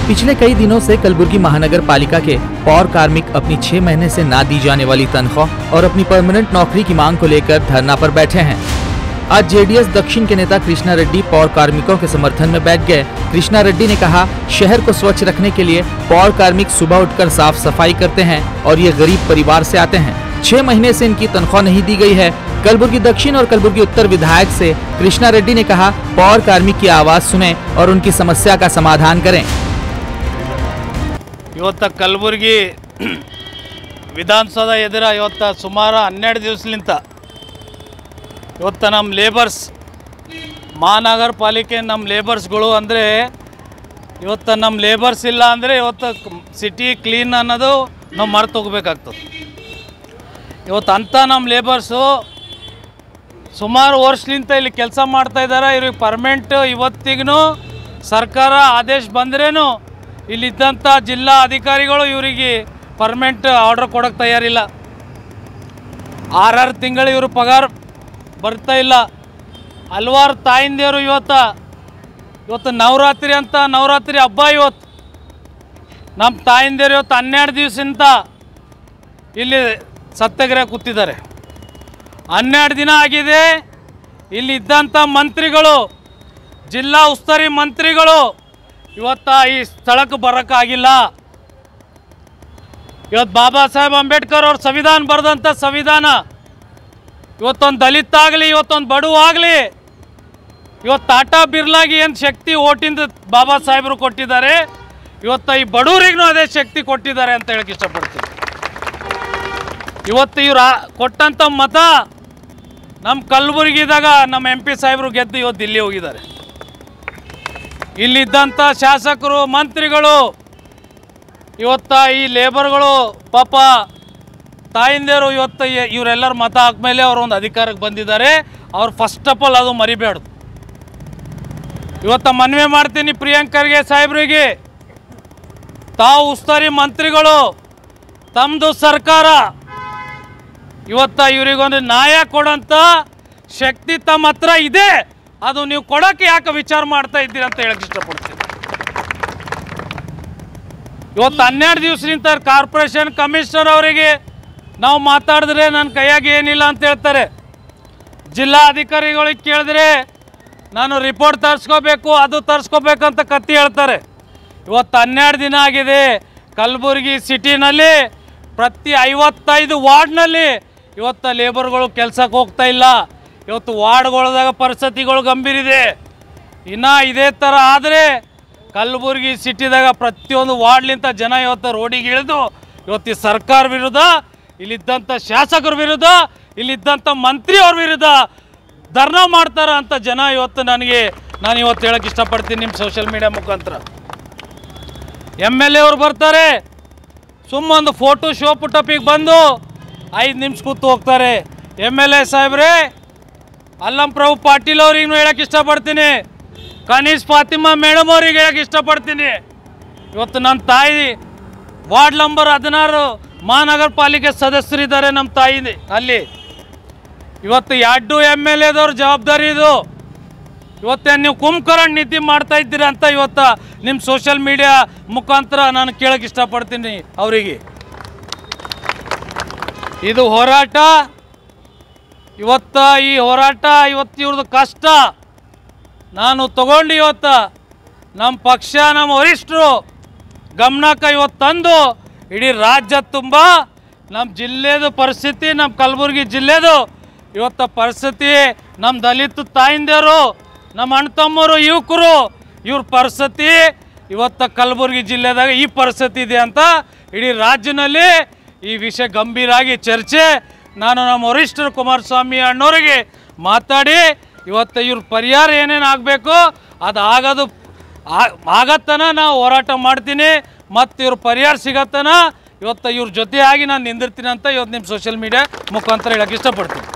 पिछले कई दिनों से कलबुर्गी महानगर पालिका के पौर कार्मिक अपनी छह महीने से ना दी जाने वाली तनख्वाह और अपनी परमानेंट नौकरी की मांग को लेकर धरना पर बैठे हैं आज जेडीएस दक्षिण के नेता कृष्णा रेड्डी पौर कार्मिकों के समर्थन में बैठ गए कृष्णा रेड्डी ने कहा शहर को स्वच्छ रखने के लिए पौर कार्मिक सुबह उठकर साफ सफाई करते हैं और ये गरीब परिवार से आते हैं छह महीने से इनकी तनख्वाह नहीं दी गई है कलबुर्गी दक्षिण और कलबुर्गी उत्तर विधायक से कृष्णा रेड्डी ने कहा पौर कार्मिक की आवाज सुने और उनकी समस्या का समाधान करें ಇವತ್ತು ಕಲಬುರಗಿ ವಿಧಾನಸೌಧ ಎದುರ ಇವತ್ತು ಸುಮಾರು ಹನ್ನೆರಡು ದಿವಸಲಿಂತ ಇವತ್ತು ನಮ್ಮ ಲೇಬರ್ಸ್ ಮಹಾನಗರ ಪಾಲಿಕೆ ನಮ್ಮ ಲೇಬರ್ಸ್ಗಳು ಅಂದರೆ ಇವತ್ತು ನಮ್ಮ ಲೇಬರ್ಸ್ ಇಲ್ಲ ಅಂದರೆ ಇವತ್ತು ಸಿಟಿ ಕ್ಲೀನ್ ಅನ್ನೋದು ನಾವು ಮರೆತು ಹೋಗ್ಬೇಕಾಗ್ತದೆ ಇವತ್ತು ಅಂಥ ನಮ್ಮ ಲೇಬರ್ಸು ಸುಮಾರು ವರ್ಷಲಿಂತ ಇಲ್ಲಿ ಕೆಲಸ ಮಾಡ್ತಾ ಇದ್ದಾರೆ ಇವ್ರಿಗೆ ಪರ್ಮೆಂಟ್ ಇವತ್ತಿಗೂ ಸರ್ಕಾರ ಆದೇಶ ಬಂದ್ರೇನು ಇಲ್ಲಿದ್ದಂಥ ಜಿಲ್ಲಾ ಅಧಿಕಾರಿಗಳು ಇವರಿಗೆ ಪರ್ಮೆಂಟ್ ಆರ್ಡರ್ ಕೊಡೋಕ್ಕೆ ತಯಾರಿಲ್ಲ ಆರಾರು ತಿಂಗಳು ಇವರು ಪಗಾರ ಬರ್ತಾ ಇಲ್ಲ ಹಲವಾರು ತಾಯಿಂದಿಯರು ಇವತ್ತು ಇವತ್ತು ನವರಾತ್ರಿ ಅಂತ ನವರಾತ್ರಿ ಹಬ್ಬ ಇವತ್ತು ನಮ್ಮ ತಾಯಿಂದಿರು ಇವತ್ತು ಹನ್ನೆರಡು ದಿವಸದಿಂದ ಇಲ್ಲಿ ಸತ್ಯಾಗ್ರಹ ಕೂತಿದ್ದಾರೆ ಹನ್ನೆರಡು ದಿನ ಆಗಿದೆ ಇಲ್ಲಿ ಇದ್ದಂಥ ಮಂತ್ರಿಗಳು ಜಿಲ್ಲಾ ಉಸ್ತುವಾರಿ ಮಂತ್ರಿಗಳು ಇವತ್ತು ಈ ಸ್ಥಳಕ್ಕೆ ಬರೋಕ್ಕಾಗಿಲ್ಲ ಇವತ್ತು ಬಾಬಾ ಸಾಹೇಬ್ ಅಂಬೇಡ್ಕರ್ ಅವ್ರ ಸಂವಿಧಾನ ಬರೆದಂಥ ಸಂವಿಧಾನ ಇವತ್ತೊಂದು ದಲಿತ ಆಗಲಿ ಇವತ್ತೊಂದು ಬಡವ ಆಗಲಿ ಇವತ್ತು ಟಾಟಾ ಬಿರ್ಲಾಗಿ ಏನು ಶಕ್ತಿ ಓಟಿಂದ ಬಾಬಾ ಸಾಹೇಬರು ಕೊಟ್ಟಿದ್ದಾರೆ ಇವತ್ತು ಈ ಬಡವರಿಗೂ ಅದೇ ಶಕ್ತಿ ಕೊಟ್ಟಿದ್ದಾರೆ ಅಂತ ಹೇಳಕ್ಕೆ ಇಷ್ಟಪಡ್ತೀನಿ ಇವತ್ತು ಇವ್ರು ಆ- ಕೊಟ್ಟಂಥ ಮತ ನಮ್ಮ ಕಲಬುರಗಿದಾಗ ನಮ್ಮ ಎಂ ಪಿ ಸಾಹೇಬರು ಗೆದ್ದು ಇವತ್ತು ದಿಲ್ಲಿ ಹೋಗಿದ್ದಾರೆ ಇಲ್ಲಿದ್ದಂಥ ಶಾಸಕರು ಮಂತ್ರಿಗಳು ಇವತ್ತ ಈ ಲೇಬರ್ಗಳು ಪಾಪ ತಾಯಿಂದೇರು ಇವತ್ತು ಇ- ಇವರೆಲ್ಲರ ಮತ ಹಾಕ್ಮೇಲೆ ಅವರು ಒಂದು ಅಧಿಕಾರಕ್ಕೆ ಬಂದಿದ್ದಾರೆ ಅವ್ರು ಫಸ್ಟ್ ಆಫ್ ಆಲ್ ಅದು ಮರಿಬೇಡ್ದು ಇವತ್ತು ಮನವಿ ಮಾಡ್ತೀನಿ ಪ್ರಿಯಾಂಕರ್ಗೆ ಸಾಹೇಬ್ರಿಗೆ ತಾವು ಉಸ್ತುವಾರಿ ಮಂತ್ರಿಗಳು ತಮ್ಮದು ಸರ್ಕಾರ ಇವತ್ತ ಇವರಿಗೊಂದು ನ್ಯಾಯ ಕೊಡೋಂಥ ಶಕ್ತಿ ತಮ್ಮ ಹತ್ರ ಇದೆ ಅದು ನೀವು ಕೊಡೋಕ್ಕೆ ಯಾಕೆ ವಿಚಾರ ಮಾಡ್ತಾ ಇದ್ದೀರಿ ಅಂತ ಹೇಳಕ್ಕೆ ಇಷ್ಟಪಡ್ತೀನಿ ಇವತ್ತು ಹನ್ನೆರಡು ದಿವಸದಿಂದ ಕಾರ್ಪೊರೇಷನ್ ಕಮಿಷನರ್ ಅವರಿಗೆ ನಾವು ಮಾತಾಡಿದ್ರೆ ನನ್ನ ಕೈಯಾಗಿ ಏನಿಲ್ಲ ಅಂತ ಹೇಳ್ತಾರೆ ಜಿಲ್ಲಾ ಅಧಿಕಾರಿಗಳಿಗೆ ಕೇಳಿದ್ರೆ ನಾನು ರಿಪೋರ್ಟ್ ತರಿಸ್ಕೋಬೇಕು ಅದು ತರಿಸ್ಕೋಬೇಕು ಅಂತ ಕತ್ತಿ ಹೇಳ್ತಾರೆ ಇವತ್ತು ಹನ್ನೆರಡು ದಿನ ಆಗಿದೆ ಕಲಬುರಗಿ ಸಿಟಿನಲ್ಲಿ ಪ್ರತಿ ಐವತ್ತೈದು ವಾರ್ಡ್ನಲ್ಲಿ ಇವತ್ತು ಲೇಬರ್ಗಳು ಕೆಲಸಕ್ಕೆ ಹೋಗ್ತಾ ಇಲ್ಲ ಇವತ್ತು ವಾರ್ಡ್ಗಳದಾಗ ಪರಿಸ್ಥಿತಿಗಳು ಗಂಭೀರ ಇದೆ ಇನ್ನು ಇದೇ ಥರ ಆದರೆ ಕಲಬುರಗಿ ಸಿಟಿದಾಗ ಪ್ರತಿಯೊಂದು ವಾರ್ಡ್ಲಿಂತ ಜನ ಇವತ್ತು ರೋಡಿಗೆ ಇಳಿದು ಇವತ್ತು ಈ ಸರ್ಕಾರ ವಿರುದ್ಧ ಇಲ್ಲಿದ್ದಂಥ ಶಾಸಕರ ವಿರುದ್ಧ ಇಲ್ಲಿದ್ದಂಥ ಮಂತ್ರಿಯವ್ರ ವಿರುದ್ಧ ಧರ್ನಾ ಮಾಡ್ತಾರ ಅಂತ ಜನ ಇವತ್ತು ನನಗೆ ನಾನು ಇವತ್ತು ಹೇಳಕ್ಕೆ ಇಷ್ಟಪಡ್ತೀನಿ ನಿಮ್ಮ ಸೋಷಿಯಲ್ ಮೀಡಿಯಾ ಮುಖಾಂತರ ಎಮ್ ಎಲ್ ಎ ಅವ್ರು ಬರ್ತಾರೆ ಸುಮ್ಮ ಒಂದು ಫೋಟೋ ಶೋ ಪುಟಪಿಗೆ ಬಂದು ಐದು ನಿಮಿಷ ಕೂತು ಹೋಗ್ತಾರೆ ಎಮ್ ಎಲ್ ಎ ಸಾಹೇಬ್ರೆ ಅಲ್ಲಂ ಪ್ರಭು ಪಾಟೀಲ್ ಅವ್ರಿಗೂ ಹೇಳಕ್ಕೆ ಇಷ್ಟಪಡ್ತೀನಿ ಕನೀಸ್ ಫಾತಿಮಾ ಮೇಡಮ್ ಅವ್ರಿಗೆ ಹೇಳಕ್ಕೆ ಇಷ್ಟಪಡ್ತೀನಿ ಇವತ್ತು ನನ್ನ ತಾಯಿ ವಾರ್ಡ್ ನಂಬರ್ ಹದಿನಾರು ಮಹಾನಗರ ಪಾಲಿಕೆ ಸದಸ್ಯರಿದ್ದಾರೆ ನಮ್ಮ ತಾಯಿ ಅಲ್ಲಿ ಇವತ್ತು ಎರಡು ಎಮ್ ಎಲ್ ಎದವ್ರ ಜವಾಬ್ದಾರಿ ಇದು ಇವತ್ತೇನು ನೀವು ಕುಂಭಕರಣ್ ನೀತಿ ಮಾಡ್ತಾ ಇದ್ದೀರಾ ಅಂತ ಇವತ್ತು ನಿಮ್ಮ ಸೋಷಿಯಲ್ ಮೀಡಿಯಾ ಮುಖಾಂತರ ನಾನು ಕೇಳಕ್ಕೆ ಇಷ್ಟಪಡ್ತೀನಿ ಅವರಿಗೆ ಇದು ಹೋರಾಟ ಇವತ್ತ ಈ ಹೋರಾಟ ಇವತ್ತು ಇವ್ರದ್ದು ಕಷ್ಟ ನಾನು ತಗೊಂಡು ಇವತ್ತು ನಮ್ಮ ಪಕ್ಷ ನಮ್ಮ ವರಿಷ್ಠರು ಗಮನಕ್ಕೆ ಇವತ್ತು ತಂದು ಇಡೀ ರಾಜ್ಯ ತುಂಬ ನಮ್ಮ ಜಿಲ್ಲೆದು ಪರಿಸ್ಥಿತಿ ನಮ್ಮ ಕಲಬುರಗಿ ಜಿಲ್ಲೆದು ಇವತ್ತು ಪರಿಸ್ಥಿತಿ ನಮ್ಮ ದಲಿತ ತಾಯಿಂದಿರು ನಮ್ಮ ಅಣ್ಣ ತಮ್ಮರು ಯುವಕರು ಇವ್ರ ಪರಿಸ್ಥಿತಿ ಇವತ್ತು ಕಲಬುರಗಿ ಜಿಲ್ಲೆದಾಗ ಈ ಪರಿಸ್ಥಿತಿ ಇದೆ ಅಂತ ಇಡೀ ರಾಜ್ಯದಲ್ಲಿ ಈ ವಿಷಯ ಗಂಭೀರಾಗಿ ಚರ್ಚೆ ನಾನು ನಮ್ಮ ವರಿಷ್ಠರು ಕುಮಾರಸ್ವಾಮಿ ಅಣ್ಣವರಿಗೆ ಮಾತಾಡಿ ಇವತ್ತು ಇವ್ರ ಪರಿಹಾರ ಏನೇನು ಆಗಬೇಕು ಅದು ಆಗೋದು ಆ- ಆಗತ್ತನ ನಾವು ಹೋರಾಟ ಮಾಡ್ತೀನಿ ಮತ್ತು ಇವ್ರ ಪರಿಹಾರ ಸಿಗತ್ತನ ಇವತ್ತು ಇವ್ರ ಜೊತೆಯಾಗಿ ನಾನು ನಿಂದಿರ್ತೀನಿ ಅಂತ ಇವತ್ತು ನಿಮ್ಮ ಸೋಷಿಯಲ್ ಮೀಡಿಯಾ ಮುಖಾಂತರ ಹೇಳಕ್ಕೆ ಇಷ್ಟಪಡ್ತೀನಿ